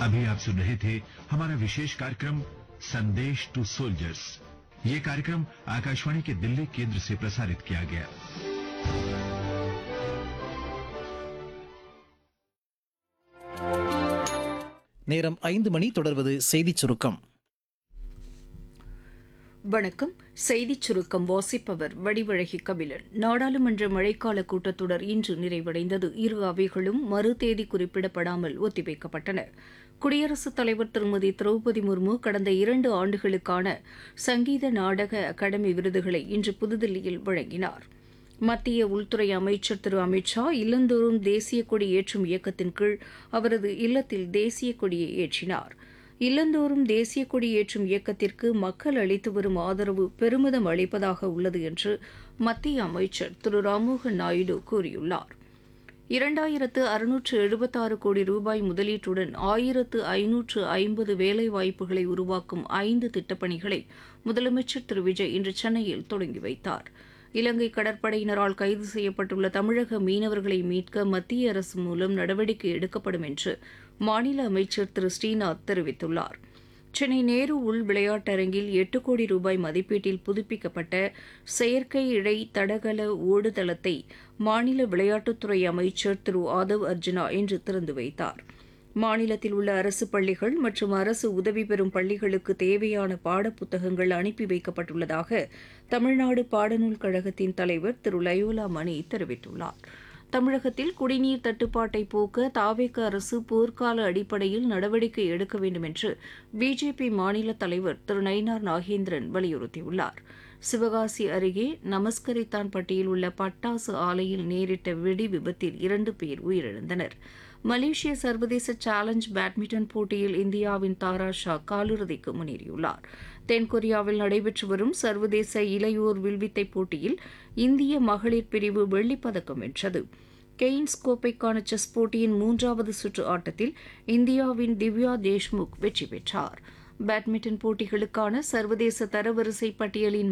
अभी आप सुन रहे थे हमारा विशेष कार्यक्रम संदेश टू सोल्जर्स ये कार्यक्रम आकाशवाणी के दिल्ली केंद्र से प्रसारित किया गया நேரம் ஐந்து மணி தொடர்வது செய்திச் சுருக்கம் வணக்கம் செய்திச் சுருக்கம் வாசிப்பவர் வடிவழகி கபிலன் நாடாளுமன்ற மழைக்கால கூட்டத்தொடர் இன்று நிறைவடைந்தது இரு அவைகளும் மறு தேதி குறிப்பிடப்படாமல் ஒத்திவைக்கப்பட்டன குடியரசுத் தலைவர் திருமதி திரௌபதி முர்மு கடந்த இரண்டு ஆண்டுகளுக்கான சங்கீத நாடக அகாடமி விருதுகளை இன்று புதுதில்லியில் வழங்கினார் மத்திய உள்துறை அமைச்சர் திரு அமித்ஷா இல்லந்தோறும் தேசிய கொடி ஏற்றும் இயக்கத்தின் கீழ் அவரது இல்லத்தில் தேசிய கொடியை ஏற்றினார் இல்லந்தோறும் தேசிய கொடி ஏற்றும் இயக்கத்திற்கு மக்கள் அளித்து வரும் ஆதரவு பெருமிதம் அளிப்பதாக உள்ளது என்று மத்திய அமைச்சர் திரு ராம்மோகன் நாயுடு கூறியுள்ளார் இரண்டாயிரத்து அறுநூற்று எழுபத்தாறு கோடி ரூபாய் முதலீட்டுடன் ஆயிரத்து ஐநூற்று ஐம்பது வேலைவாய்ப்புகளை உருவாக்கும் ஐந்து திட்டப்பணிகளை முதலமைச்சர் திரு விஜய் இன்று சென்னையில் தொடங்கி வைத்தார் இலங்கை கடற்படையினரால் கைது செய்யப்பட்டுள்ள தமிழக மீனவர்களை மீட்க மத்திய அரசு மூலம் நடவடிக்கை எடுக்கப்படும் என்று மாநில அமைச்சர் திரு ஸ்ரீநாத் தெரிவித்துள்ளார் சென்னை நேரு உள் விளையாட்டரங்கில் எட்டு கோடி ரூபாய் மதிப்பீட்டில் புதுப்பிக்கப்பட்ட செயற்கை இழை தடகள ஓடுதளத்தை மாநில விளையாட்டுத்துறை அமைச்சர் திரு ஆதவ் அர்ஜுனா இன்று திறந்து வைத்தார் மாநிலத்தில் உள்ள அரசு பள்ளிகள் மற்றும் அரசு உதவி பெறும் பள்ளிகளுக்கு தேவையான பாடப்புத்தகங்கள் அனுப்பி வைக்கப்பட்டுள்ளதாக தமிழ்நாடு பாடநூல் கழகத்தின் தலைவர் திரு லயோலா மணி தெரிவித்துள்ளார் தமிழகத்தில் குடிநீர் தட்டுப்பாட்டை போக்க தாவேக அரசு போர்க்கால அடிப்படையில் நடவடிக்கை எடுக்க வேண்டும் என்று பிஜேபி மாநில தலைவர் திரு நயினார் நாகேந்திரன் வலியுறுத்தியுள்ளார் சிவகாசி அருகே நமஸ்கரித்தான்பட்டியில் உள்ள பட்டாசு ஆலையில் நேரிட்ட வெடி விபத்தில் இரண்டு பேர் உயிரிழந்தனர் மலேசிய சர்வதேச சேலஞ்ச் பேட்மிண்டன் போட்டியில் இந்தியாவின் தாரா ஷா காலிறுதிக்கு முன்னேறியுள்ளார் தென்கொரியாவில் நடைபெற்று வரும் சர்வதேச இளையோர் வில்வித்தை போட்டியில் இந்திய மகளிர் பிரிவு வெள்ளிப்பதக்கம் வென்றது கெய்ன்ஸ் கோப்பைக்கான செஸ் போட்டியின் மூன்றாவது சுற்று ஆட்டத்தில் இந்தியாவின் திவ்யா தேஷ்முக் வெற்றி பெற்றார் பேட்மிண்டன் போட்டிகளுக்கான சர்வதேச தரவரிசை பட்டியலின்